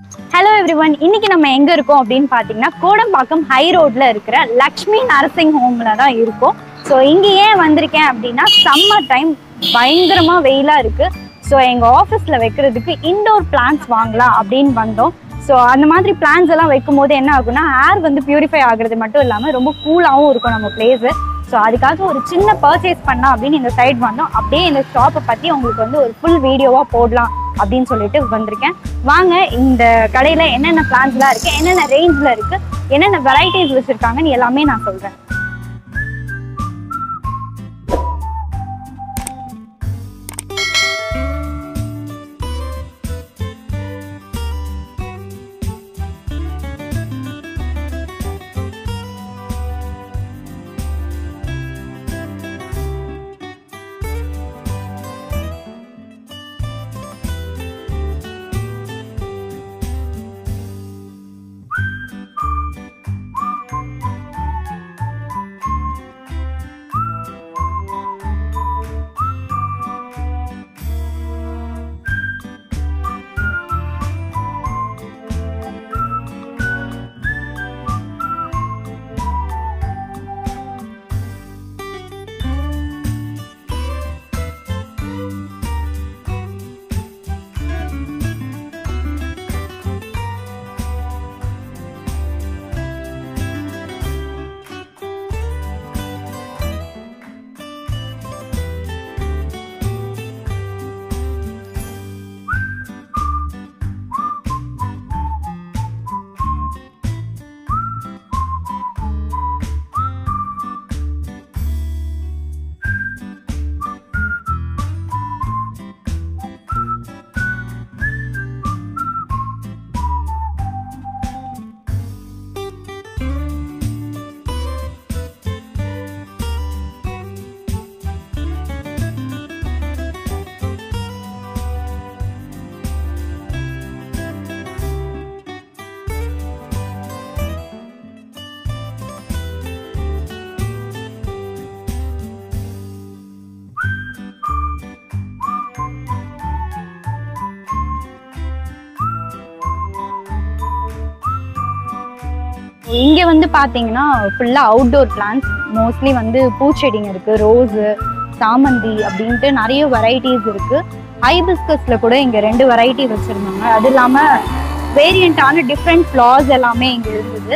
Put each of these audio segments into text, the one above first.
Hello everyone இன்னைக்கு நம்ம எங்க இருக்கோம் அப்படின்னு பாத்தீங்கன்னா கோடம்பாக்கம் ஹை ரோட்ல இருக்கிற லக்ஷ்மி நர்சிங் ஹோம்ல தான் இருக்கோம் ஸோ இங்க ஏன் வந்திருக்கேன் அப்படின்னா சம்மர் டைம் பயங்கரமா வெயிலா இருக்கு ஸோ எங்க ஆஃபீஸ்ல வைக்கிறதுக்கு இண்டோர் பிளான்ஸ் வாங்கலாம் அப்படின்னு வந்தோம் ஸோ அந்த மாதிரி பிளான்ஸ் எல்லாம் வைக்கும் போது என்ன ஆகும்னா ஏர் வந்து பியூரிஃபை ஆகுறது மட்டும் இல்லாமல் ரொம்ப கூலாகவும் இருக்கும் நம்ம பிளேஸு ஸோ அதுக்காக ஒரு சின்ன பர்ச்சேஸ் பண்ணலாம் அப்படின்னு இந்த சைட் வந்தோம் அப்படியே இந்த ஷாப்பை பற்றி உங்களுக்கு வந்து ஒரு ஃபுல் வீடியோவாக போடலாம் அப்படின்னு சொல்லிட்டு வந்திருக்கேன் வாங்க இந்த கடையில் என்னென்ன பிளான்ஸ்லாம் இருக்குது என்னென்ன ரேஞ்சில் இருக்குது என்னென்ன வெரைட்டிஸ் வச்சுருக்காங்கன்னு எல்லாமே நான் சொல்கிறேன் இங்கே வந்து பார்த்தீங்கன்னா ஃபுல்லாக அவுட்டோர் பிளான்ஸ் மோஸ்ட்லி வந்து பூச்செடிங்க இருக்குது ரோஸு சாமந்தி அப்படின்ட்டு நிறைய வெரைட்டிஸ் இருக்குது ஹைபிஸ்கஸில் கூட இங்கே ரெண்டு வெரைட்டி வச்சுருந்தாங்க அது இல்லாமல் வேரியண்ட்டான டிஃப்ரெண்ட் ஃப்ளார்ஸ் எல்லாமே இங்கே இருந்தது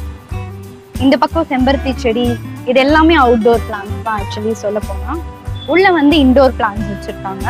இந்த பக்கம் செம்பருத்தி செடி இது எல்லாமே அவுட்டோர் பிளான்ஸ் தான் ஆக்சுவலி சொல்ல போனால் உள்ளே வந்து இண்டோர் பிளான்ஸ் வச்சுருக்காங்க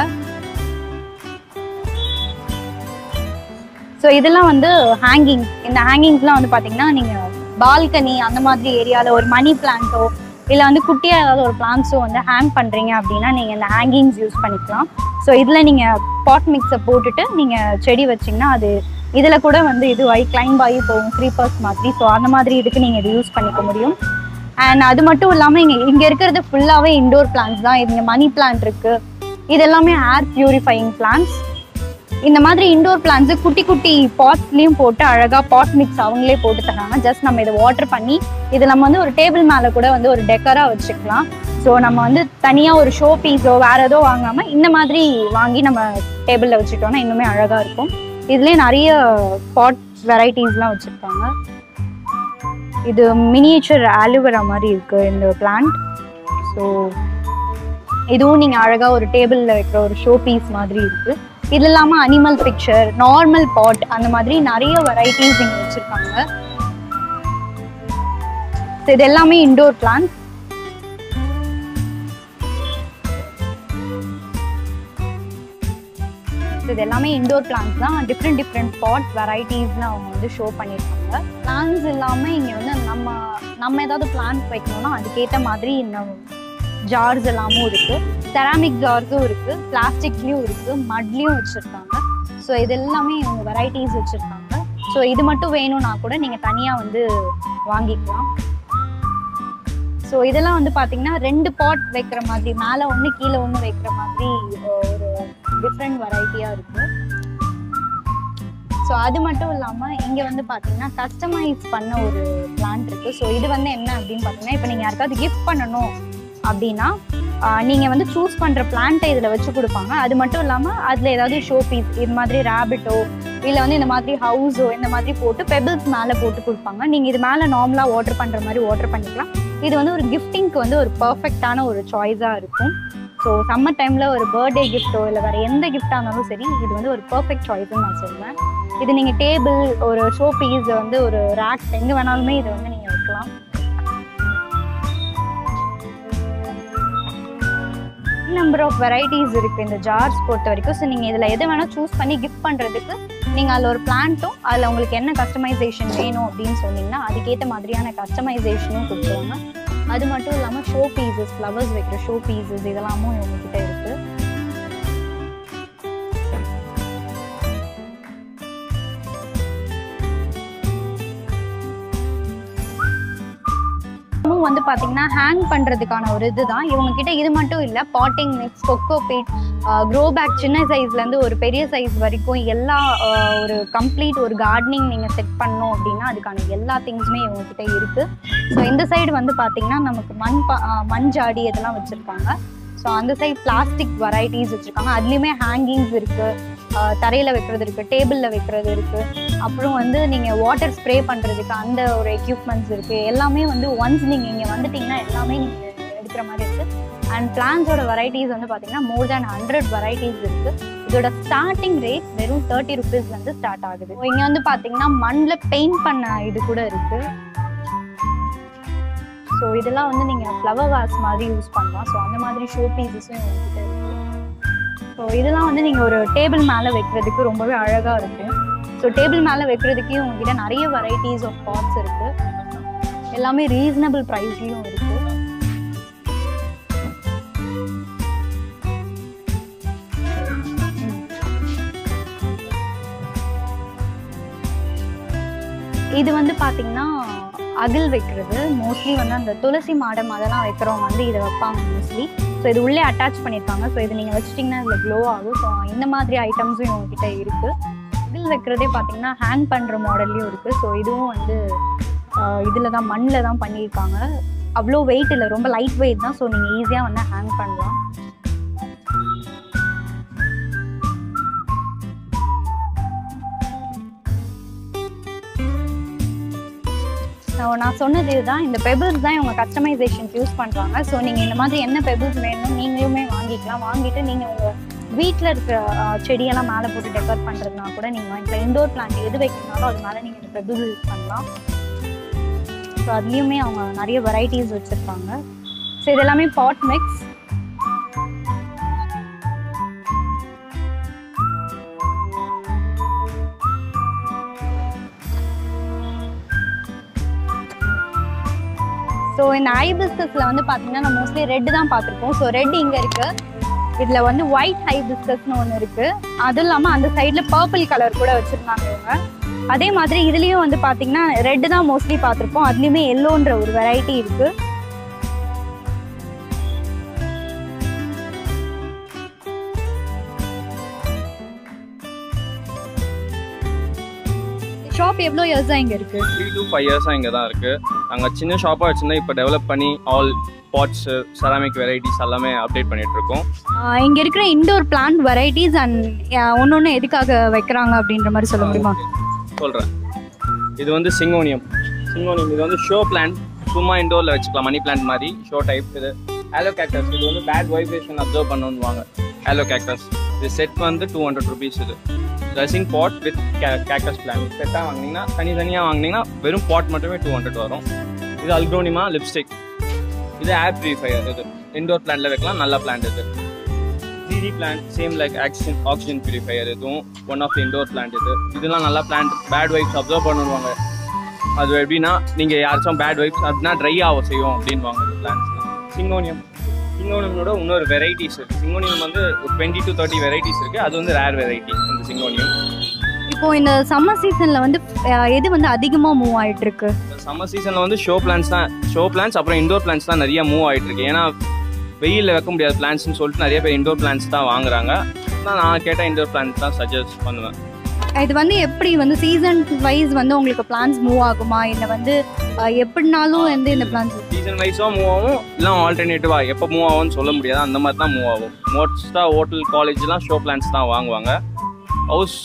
ஸோ இதெல்லாம் வந்து ஹேங்கிங் இந்த ஹேங்கிங்ஸ்லாம் வந்து பார்த்தீங்கன்னா நீங்கள் பால்கனி அந்த மாதிரி ஏரியாவில் ஒரு மணி பிளான்ட்டோ இல்லை வந்து குட்டியாக ஏதாவது ஒரு பிளான்ஸோ வந்து ஹேங் பண்ணுறீங்க அப்படின்னா நீங்கள் இந்த ஹேங்கிங்ஸ் யூஸ் பண்ணிக்கலாம் ஸோ இதில் நீங்கள் பாட் மிக்ஸை போட்டுட்டு நீங்கள் செடி வச்சிங்கன்னா அது இதில் கூட வந்து இது ஆகி கிளைம்ப் ஆகி போகும் க்ரீப்பர்ஸ் மாதிரி ஸோ அந்த மாதிரி இதுக்கு நீங்கள் இது யூஸ் பண்ணிக்க முடியும் அண்ட் அது மட்டும் இல்லாமல் இங்கே இங்கே இருக்கிறது ஃபுல்லாகவே இண்டோர் பிளான்ஸ் தான் இங்கே மணி பிளான்ட் இருக்குது இது எல்லாமே ஏர் பியூரிஃபையிங் பிளான்ஸ் இந்த மாதிரி இண்டோர் பிளான்ஸ் குட்டி குட்டி பாட்ஸ்லயும் போட்டு அழகா பாட் மிக்ஸ் அவங்களே போட்டு தராங்க ஜஸ்ட் நம்ம இதை வாட்டர் பண்ணி இது நம்ம வந்து ஒரு டேபிள் மேல கூட வந்து ஒரு டெக்கரா வச்சுக்கலாம் ஸோ நம்ம வந்து தனியா ஒரு ஷோ பீஸோ வேற ஏதோ வாங்காம இந்த மாதிரி வாங்கி நம்ம டேபிள்ல வச்சுட்டோம்னா இன்னுமே அழகா இருக்கும் இதுலயே நிறைய பாட் வெரைட்டிஸ்லாம் வச்சிருக்காங்க இது மினியேச்சர் ஆலுவேரா மாதிரி இருக்கு இந்த பிளான்ட் ஸோ இதுவும் நீங்க அழகா ஒரு டேபிள்ல வைக்கிற ஒரு ஷோ பீஸ் மாதிரி இருக்கு இது இல்லாம அனிமல் பிக்சர் நார்மல் பாட் அந்த மாதிரி நிறைய வெரைட்டிஸ் இங்க வச்சிருக்காங்க So, இது எல்லாமே இண்டோர் பிளான்ஸ் இது எல்லாமே இண்டோர் பிளான்ஸ் தான் டிஃப்ரெண்ட் டிஃப்ரெண்ட் பாட் வெரைட்டிஸ்னு அவங்க வந்து ஷோ பண்ணியிருக்காங்க பிளான்ஸ் இல்லாமல் இங்கே வந்து நம்ம நம்ம ஏதாவது பிளான்ஸ் வைக்கணும்னா அதுக்கேற்ற மாதிரி இந்த ஜார்ஸ் எல்லாமும் இருக்கு செராமிக் ஜார்ஸும் இருக்கு பிளாஸ்டிக்லயும் இருக்கு மட்லயும் வச்சிருக்காங்க ஸோ இது எல்லாமே இவங்க வெரைட்டிஸ் வச்சிருக்காங்க ஸோ இது மட்டும் வேணும்னா கூட நீங்க தனியா வந்து வாங்கிக்கலாம் ஸோ இதெல்லாம் வந்து பாத்தீங்கன்னா ரெண்டு பாட் வைக்கிற மாதிரி மேலே ஒன்று கீழே ஒன்று வைக்கிற மாதிரி ஒரு டிஃப்ரெண்ட் வெரைட்டியா இருக்கு ஸோ அது மட்டும் இல்லாமல் இங்கே வந்து பார்த்தீங்கன்னா கஸ்டமைஸ் பண்ண ஒரு பிளான்ட் இருக்குது ஸோ இது வந்து என்ன அப்படின்னு பார்த்தீங்கன்னா இப்போ நீங்கள் யாருக்காவது கிஃப்ட் பண்ணணும் அப்படின்னா நீங்கள் வந்து சூஸ் பண்ணுற பிளான்ட்டை இதில் வச்சு கொடுப்பாங்க அது மட்டும் இல்லாமல் அதில் ஏதாவது ஷோ பீஸ் இது மாதிரி ரேபிட்டோ இல்லை வந்து இந்த மாதிரி ஹவுஸோ இந்த மாதிரி போட்டு பெபிள்ஸ் மேலே போட்டு கொடுப்பாங்க நீங்கள் இது மேலே நார்மலாக வாட்டர் பண்ணுற மாதிரி வாட்டர் பண்ணிக்கலாம் இது வந்து ஒரு கிஃப்டிங்க்கு வந்து ஒரு பர்ஃபெக்டான ஒரு சாய்ஸாக இருக்கும் ஸோ சம்மர் டைமில் ஒரு பர்த்டே கிஃப்ட்டோ இல்லை வேறு எந்த கிஃப்டாக இருந்தாலும் சரி இது வந்து ஒரு பர்ஃபெக்ட் சாய்ஸ்னு நான் சொல்லுவேன் இது நீங்கள் டேபிள் ஒரு ஷோ பீஸ் வந்து ஒரு ரேக் எங்கே வேணாலுமே இதை வந்து நீங்கள் வைக்கலாம் நம்பர் ஆஃப் வெரைட்டிஸ் இருக்குது இந்த ஜார்ஸ் பொறுத்த வரைக்கும் ஸோ நீங்கள் இதில் எது வேணால் சூஸ் பண்ணி கிஃப்ட் பண்ணுறதுக்கு நீங்கள் அதில் ஒரு பிளான்ட்டும் அதில் உங்களுக்கு என்ன கஸ்டமைசேஷன் வேணும் அப்படின்னு சொன்னீங்கன்னா அதுக்கேற்ற மாதிரியான கஸ்டமைசேஷனும் கொடுத்துருவாங்க அது மட்டும் இல்லாமல் ஷோ பீசஸ் ஃப்ளவர்ஸ் வைக்கிற ஷோ பீசஸ் இதெல்லாமும் இவங்ககிட்ட இருக்குது இதுவும் வந்து பார்த்தீங்கன்னா ஹேங் பண்ணுறதுக்கான ஒரு இதுதான் இவங்க கிட்ட இது மட்டும் இல்லை potting mix coco peat grow bag சின்ன சைஸ்லேருந்து ஒரு பெரிய சைஸ் வரைக்கும் எல்லா ஆஹ், ஒரு கம்ப்ளீட் ஒரு கார்டனிங் நீங்கள் செட் பண்ணணும் அப்படின்னா அதுக்கான எல்லா திங்ஸுமே இவங்க கிட்ட இருக்குது ஸோ இந்த சைடு வந்து பார்த்தீங்கன்னா நமக்கு மண் பா ஆஹ், மண் ஜாடி இதெல்லாம் வச்சுருக்காங்க ஸோ அந்த சைடு பிளாஸ்டிக் வெரைட்டிஸ் வச்சுருக்காங்க அதுலேயுமே ஹேங்கிங்ஸ் இருக்குது தரையில் வைக்கிறது இருக்குது டேபிளில் வைக்கிறது இருக்குது அப்புறம் வந்து நீங்கள் வாட்டர் ஸ்ப்ரே பண்ணுறதுக்கு அந்த ஒரு எக்யூப்மெண்ட்ஸ் இருக்குது எல்லாமே வந்து ஒன்ஸ் நீங்கள் இங்கே வந்துட்டிங்கன்னா எல்லாமே நீங்கள் எடுக்கிற மாதிரி இருக்குது அண்ட் பிளான்ஸோட வெரைட்டிஸ் வந்து பார்த்தீங்கன்னா மோர் தேன் ஹண்ட்ரட் வெரைட்டிஸ் இருக்குது இதோட ஸ்டார்டிங் ரேட் வெறும் தேர்ட்டி ருபீஸ்லேருந்து ஸ்டார்ட் ஆகுது இங்கே வந்து பார்த்தீங்கன்னா மண்ணில் பெயிண்ட் பண்ண இது கூட இருக்குது ஸோ இதெல்லாம் வந்து நீங்கள் ஃப்ளவர் வாஸ் மாதிரி யூஸ் பண்ணலாம் ஸோ அந்த மாதிரி ஷோ பீசஸும் எங்ககிட்ட இருக்குது ஸோ இதெல்லாம் வந்து நீங்கள் ஒரு டேபிள் மேலே வைக்கிறதுக்கு ரொம்பவே அழகாக இருக்கும் ஸோ டேபிள் மேலே வைக்கிறதுக்கே உங்ககிட்ட நிறைய வெரைட்டிஸ் ஆஃப் பாட்ஸ் இருக்குது எல்லாமே ரீசனபிள் ப்ரைஸ்லேயும் இருக்குது இது வந்து பார்த்தீங்கன்னா அகில் வைக்கிறது மோஸ்ட்லி வந்து அந்த துளசி மாடம் அதெல்லாம் வைக்கிறவங்க வந்து இதை வைப்பாங்க மோஸ்ட்லி ஸோ இது உள்ளே அட்டாச் பண்ணியிருக்காங்க ஸோ இது நீங்கள் வச்சிட்டிங்கன்னா இதில் க்ளோ ஆகும் ஸோ இந்த மாதிரி ஐட்டம்ஸும் இவங்ககிட்ட இருக்குது அகில் வைக்கிறதே பார்த்தீங்கன்னா ஹேங் பண்ணுற மாடல்லையும் இருக்குது ஸோ இதுவும் வந்து இதில் தான் மண்ணில் தான் பண்ணியிருக்காங்க அவ்வளோ வெயிட் இல்லை ரொம்ப லைட் வெயிட் தான் ஸோ நீங்கள் ஈஸியாக வந்து ஹேங் பண்ணலாம் ஸோ நான் சொன்னது இதுதான் இந்த பெபிள்ஸ் தான் இவங்க கஸ்டமைசேஷன் யூஸ் பண்ணுறாங்க ஸோ நீங்கள் இந்த மாதிரி என்ன பெபிள்ஸ் வேணும் நீங்களுமே வாங்கிக்கலாம் வாங்கிட்டு நீங்கள் உங்கள் வீட்டில் இருக்கிற அஹ், செடியெல்லாம் மேலே போட்டு டெக்கர் பண்ணுறதுனா கூட நீங்கள் வாங்கிக்கலாம் இண்டோர் பிளான்ட் எது வைக்கிறனாலும் அது மேலே நீங்கள் இந்த பெபிள்ஸ் யூஸ் பண்ணலாம் ஸோ அதுலேயுமே அவங்க நிறைய வெரைட்டிஸ் வச்சுருக்காங்க ஸோ இது எல்லாமே பாட் மிக்ஸ் ஸோ இந்த ஹைபிஸ்கஸில் வந்து பார்த்தீங்கன்னா நம்ம மோஸ்ட்லி ரெட் தான் பார்த்துருப்போம் ஸோ ரெட் இங்கே இருக்கு இதில் வந்து ஒயிட் ஹைபிஸ்கஸ்னு ஒன்று இருக்கு அதுவும் இல்லாமல் அந்த சைடில் பர்பிள் கலர் கூட வச்சுருந்தாங்க இவங்க அதே மாதிரி இதுலேயும் வந்து பார்த்தீங்கன்னா ரெட் தான் மோஸ்ட்லி பார்த்துருப்போம் அதுலேயுமே எல்லோன்ற ஒரு வெரைட்டி இருக்கு ஷாப் எவ்வளோ இயர்ஸாக இங்கே இருக்கு த்ரீ டு ஃபைவ் இயர்ஸாக இங்கே தான் இருக்குது நாங்கள் சின்ன ஷாப்பாக வச்சுருந்தா இப்போ டெவலப் பண்ணி ஆல் பாட்ஸு செராமிக் வெரைட்டிஸ் எல்லாமே அப்டேட் பண்ணிட்டு இருக்கோம் ஆஹ் இங்க இருக்கிற இண்டோர் பிளான்ட் வெரைட்டிஸ் அண்ட் ஒன்னொன்னு எதுக்காக வைக்கிறாங்க அப்படின்ற மாதிரி சொல்ல முடியுமா சொல்கிறேன் இது வந்து சிங்கோனியம் சிங்கோனியம் இது வந்து ஷோ பிளான்ட் சும்மா இண்டோரில் வச்சுக்கலாம் மணி பிளான்ட் மாதிரி ஷோ டைப் இது ஹேலோ கேக்டஸ் இது வந்து பேட் வைப்ரேஷன் அப்சர்வ் பண்ணுவாங்க ஹேலோ கேக்டஸ் இது செட் வந்து டூ ஹண்ட்ரட் ருபீஸ் இது dressing pot with cactus plant செட்டாக வாங்கினீங்கன்னா தனித்தனியாக வாங்கினீங்கன்னா வெறும் பாட் மட்டுமே டூ ஹண்ட்ரட் வரும் இது அல்க்ரோனிமா லிப்ஸ்டிக் இது ஏர் ப்யூரிஃபையர் இது இண்டோர் பிளான்ட்ல வைக்கலாம் நல்ல பிளான்ட் இது ஜிடி plant same like oxygen oxygen purifier இதுவும் ஒன் ஆஃப் இண்டோர் பிளான்ட் இது இதெல்லாம் நல்லா பிளான்ட் பேட் வைப்ஸ் அப்சர்வ் பண்ணுவாங்க அது எப்படின்னா நீங்கள் யாராச்சும் பேட் வைப்ஸ் அப்படின்னா ட்ரை ஆக செய்யும் அப்படின்வாங்க இந்த பிளான்ட்ஸ்லாம் சிங்கோனியம் சிங்கோனியமோட இன்னொரு வெரைட்டிஸ் இருக்குது சிங்கோனியம் வந்து ஒரு டுவெண்ட்டி டு தேர்ட்டி வெரைட்டிஸ் இருக்குது அது வந்து ரேர் வெரைட்டி இந்த சிங்கோனியம் இப்போ இந்த சம்மர் சீசன்ல வந்து ஆஹ் எது வந்து அதிகமா மூவ் ஆயிட்டு இருக்கு சம்மர் சீசனில் வந்து ஷோ பிளான்ஸ் தான் ஷோ பிளான்ஸ் அப்புறம் இண்டோர் பிளான்ஸ் தான் நிறைய மூவ் ஆகிட்டு இருக்கு ஏன்னா வெயிலில் வைக்க முடியாத பிளான்ஸ்னு சொல்லிட்டு நிறைய பேர் இண்டோர் பிளான்ஸ் தான் வாங்குறாங்க நான் நான் கேட்டால் இண்டோர் பிளான்ஸ் தான் சஜஸ்ட் பண்ணுவேன் இது வந்து எப்படி வந்து சீசன் வைஸ் வந்து உங்களுக்கு பிளான்ஸ் மூவ் ஆகுமா இல்லை வந்து ஆஹ் எப்படினாலும் வந்து இந்த பிளான்ஸ் சீசன் வைஸாக மூவ் ஆகும் இல்லை ஆல்டர்னேட்டிவாக எப்போ மூவ் ஆகும்னு சொல்ல முடியாது அந்த மாதிரி தான் மூவ் ஆகும் மோஸ்ட்டாக ஹோட்டல் காலேஜ்லாம் ஷோ பிளான்ஸ் தான் வாங்குவாங்க ஹவுஸ்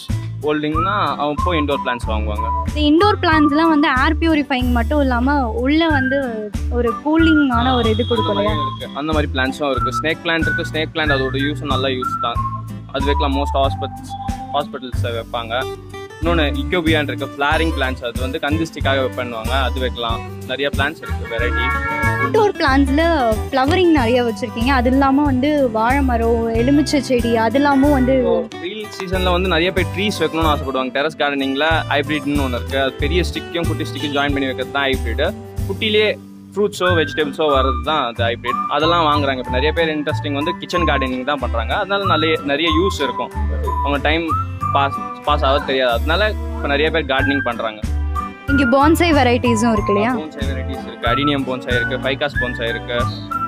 ஹோல்டிங்னா அவன் போய் இண்டோர் பிளான்ஸ் வாங்குவாங்க இந்த இண்டோர் பிளான்ஸ்லாம் வந்து ஏர் பியூரிஃபைங் மட்டும் இல்லாமல் உள்ள வந்து ஒரு கூலிங்கான ஒரு இது கொடுக்கும் இல்லையா இருக்கு அந்த மாதிரி பிளான்ஸும் இருக்கு ஸ்னேக் பிளான்ட் இருக்கு ஸ்னேக் பிளான்ட் அதோட யூஸ் நல்ல யூஸ் தான் அது வைக்கலாம் மோஸ்ட் ஹாஸ்பிட்டல்ஸ் ஹாஸ்பிட்டல்ஸ் வைப்பாங்க இன்னொன்று இக்கோபியான் இருக்கு ஃப்ளாரிங் பிளான்ஸ் அது வந்து கந்திஸ்டிக்காக பண்ணுவாங்க அது வைக்கலாம் நிறைய பிளான்ஸ் இருக்கு வெரைட்டி இண்டோர் பிளான்ஸில் ஃப்ளவரிங் நிறைய வச்சுருக்கீங்க அது இல்லாமல் வந்து வாழை மரம் எலுமிச்சை செடி அது இல்லாமல் வந்து வெயில் சீசனில் வந்து நிறைய பேர் ட்ரீஸ் வைக்கணும்னு ஆசைப்படுவாங்க டெரஸ் கார்டனிங்கில் ஹைப்ரிட்னு ஒன்று இருக்குது அது பெரிய ஸ்டிக்கும் குட்டி ஸ்டிக்கும் ஜாயின் பண்ணி வைக்கிறது தான் ஹைப்ரிட் குட்டிலே ஃப்ரூட்ஸோ வெஜிடபிள்ஸோ வர்றது தான் அது ஹைப்ரிட் அதெல்லாம் வாங்குறாங்க இப்போ நிறைய பேர் இன்ட்ரெஸ்டிங் வந்து கிச்சன் கார்டனிங் தான் பண்ணுறாங்க அதனால நிறைய நிறைய யூஸ் இருக்கும் அவங்க டைம் பாஸ் பாஸ் ஆக தெரியாது அதனால இப்போ நிறைய பேர் கார்டனிங் பண்ணுறாங்க இங்கே பான்சை வெரைட்டிஸும் இருக்கு இல்லையா போன்சாய் வெரைட்டிஸ் இருக்குது அடினியம் போன்சாய் இருக்குது ஃபைகாஸ் போன்சாய் இருக்குது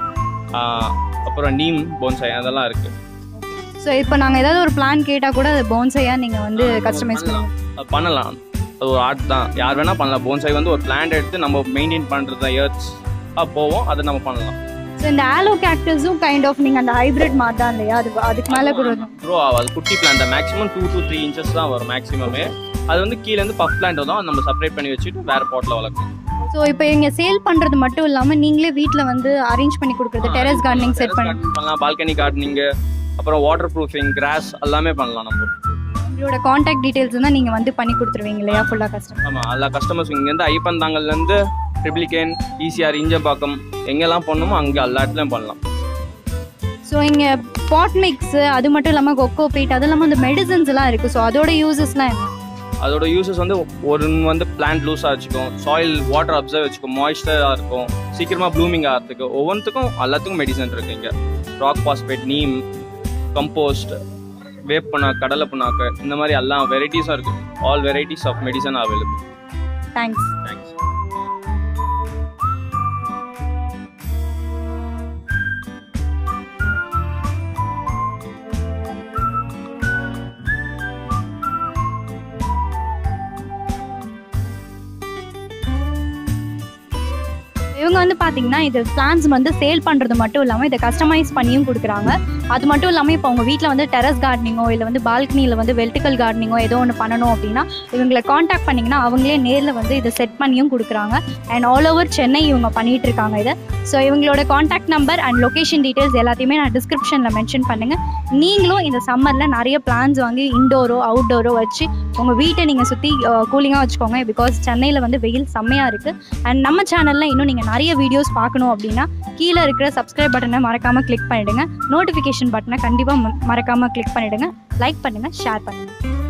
அப்புறம் நீம் போன்சாய் அதெல்லாம் இருக்குது ஸோ இப்போ நாங்கள் ஏதாவது ஒரு பிளான் கேட்டால் கூட அது பான்சையாக நீங்கள் வந்து கஸ்டமைஸ் பண்ணலாம். பண்ணுவோம் அது பண்ணலாம் அது ஒரு ஆர்ட் தான் யார் வேணால் பண்ணலாம் போன்சாய் வந்து ஒரு பிளான்ட் எடுத்து நம்ம மெயின்டைன் பண்ணுறது தான் ஏர்த்ஸ் போவோம் அதை நம்ம பண்ணலாம் ஸோ இந்த ஆலோ கேக்டஸும் கைண்ட் ஆஃப் நீங்கள் அந்த ஹைப்ரிட் மாதிரி தான் இல்லையா அது அதுக்கு மேலே கூட இருக்கும். க்ரோ ஆகாது குட்டி plant maximum two to three inches தான் வரும் மேக்ஸிமமே அது வந்து கீழே இருந்து பஃப் பிளான்ட் தான் நம்ம செப்பரேட் பண்ணி வச்சுட்டு வேற பாட்டில் வளர்க்கணும் ஸோ இப்போ இங்கே சேல் பண்ணுறது மட்டும் இல்லாமல் நீங்களே வீட்டில் வந்து அரேஞ்ச் பண்ணி கொடுக்குறது டெரஸ் கார்டனிங் செட் பண்ணி பண்ணலாம் பால்கனி கார்டனிங்கு அப்புறம் வாட்டர் ப்ரூஃபிங் கிராஸ் எல்லாமே பண்ணலாம் நம்ம உங்களோட காண்டாக்ட் டீட்டெயில்ஸ் தான் நீங்கள் வந்து பண்ணி கொடுத்துருவீங்க இல்லையா ஃபுல்லாக கஸ்டமர் ஆமாம் எல்லா கஸ்டமர்ஸ் இங்கேருந்து ஐப்பந்தாங்கல்லேருந்து ட்ரிப்ளிகேன் ஈசிஆர் இஞ்சம்பாக்கம் எங்கெல்லாம் பண்ணணுமோ அங்கே எல்லா இடத்துலையும் பண்ணலாம் ஸோ இங்கே பாட் மிக்ஸு அது மட்டும் இல்லாமல் கொக்கோ பீட் அது இல்லாமல் அந்த மெடிசன்ஸ் எல்லாம் இருக்குது ஸோ அதோட யூசஸ்லாம் என்ன அதோட யூசஸ் வந்து ஒரு வந்து பிளான்ட் லூஸாக வச்சுக்கும் சாயில் வாட்டர் அப்சர்வ் வச்சுக்கும் மாய்ஸ்டராக இருக்கும் சீக்கிரமாக ப்ளூமிங் ஆகிறதுக்கு ஒவ்வொன்றுத்துக்கும் எல்லாத்துக்கும் மெடிசன் இருக்கு இங்கே ராக் பாஸ்பேட் நீம் கம்போஸ்ட் வேப் புண்ணாக்கு கடலை புண்ணாக்கு இந்த மாதிரி எல்லா வெரைட்டிஸும் இருக்குது all varieties of medicine available thanks thanks இவங்க வந்து பார்த்தீங்கன்னா இது பிளான்ஸ் வந்து சேல் பண்ணுறது மட்டும் இல்லாமல் இதை கஸ்டமைஸ் பண்ணியும் கொடுக்குறாங்க அது மட்டும் இல்லாமல் இப்போ உங்கள் வீட்டில் வந்து டெரஸ் கார்டனிங்கோ இல்லை வந்து பால்கனியில் வந்து வெர்டிக்கல் கார்டனிங்கோ ஏதோ ஒன்று பண்ணணும் அப்படின்னா இவங்களை காண்டாக்ட் பண்ணிங்கன்னா அவங்களே நேரில் வந்து இதை செட் பண்ணியும் கொடுக்குறாங்க அண்ட் ஆல் ஓவர் சென்னை இவங்க பண்ணிட்டு இருக்காங்க இதை ஸோ இவங்களோட contact number and location details எல்லாத்தையுமே நான் டிஸ்கிரிப்ஷனில் மென்ஷன் பண்ணுங்கள் நீங்களும் இந்த சம்மரில் நிறைய பிளான்ஸ் வாங்கி இன்டோரோ அவுட்டோரோ வச்சு உங்கள் வீட்டை நீங்கள் சுற்றி கூலிங்காக வச்சுக்கோங்க பிகாஸ் சென்னையில் வந்து வெயில் செம்மையாக இருக்குது அண்ட் நம்ம சேனலில் இன்னும் நீங்கள் நிறைய வீடியோஸ் பார்க்கணும் அப்படின்னா கீழே இருக்கிற சப்ஸ்கிரைப் பட்டனை மறக்காமல் கிளிக் பண்ணிவிடுங்க நோட்டிஃபிகேஷன் பட்டனை கண்டிப்பாக மறக்காமல் கிளிக் பண்ணிவிடுங்க லைக் பண்ணுங்கள் ஷேர் பண்ணுங்கள்